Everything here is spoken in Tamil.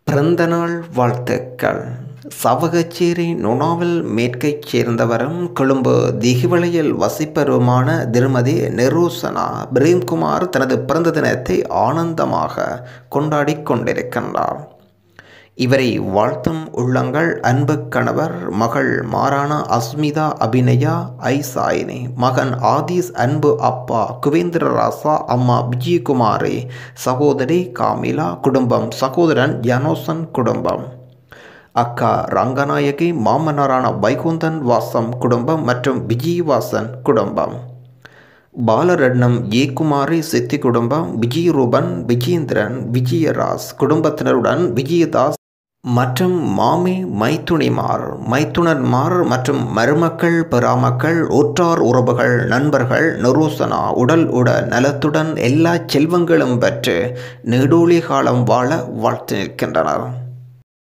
பிறந்தநாள் வாழ்த்துக்கள் சவகச்சேரி நுணாவில் மேற்கைச் சேர்ந்தவரும் கொழும்பு திகிவளையில் வசிப்பவருமான திருமதி நிரூசனா பிரேம்குமார் தனது பிறந்த தினத்தை ஆனந்தமாக கொண்டாடிக் கொண்டிருக்கின்றார் இவரை வாழ்த்தும் உள்ளங்கள் அன்பு கணவர் மகள் மாராணா அஸ்மிதா அபிநயா ஐசாயினி மகன் ஆதீஸ் அன்பு அப்பா குவேந்திர ராசா அம்மா விஜயகுமாரி சகோதரி காமிலா குடும்பம் சகோதரன் ஜனோசன் குடும்பம் அக்கா ரங்கநாயகி மாமனாரான வைகுந்தன் வாசம் குடும்பம் மற்றும் விஜயவாசன் குடும்பம் பாலரட்னம் ஏகுமாரி சித்தி குடும்பம் விஜயரூபன் விஜயேந்திரன் விஜயராஸ் குடும்பத்தினருடன் விஜயதாஸ் மற்றும் மாமி மைத்துணிமார் மைத்துனர்மார் மற்றும் மருமக்கள் பெறாமக்கள் உற்றார் உறவுகள் நண்பர்கள் நுரூசனா உடல் உட நலத்துடன் எல்லா செல்வங்களும் பெற்று நெடூழி காலம் வாழ வாழ்த்து நிற்கின்றனர்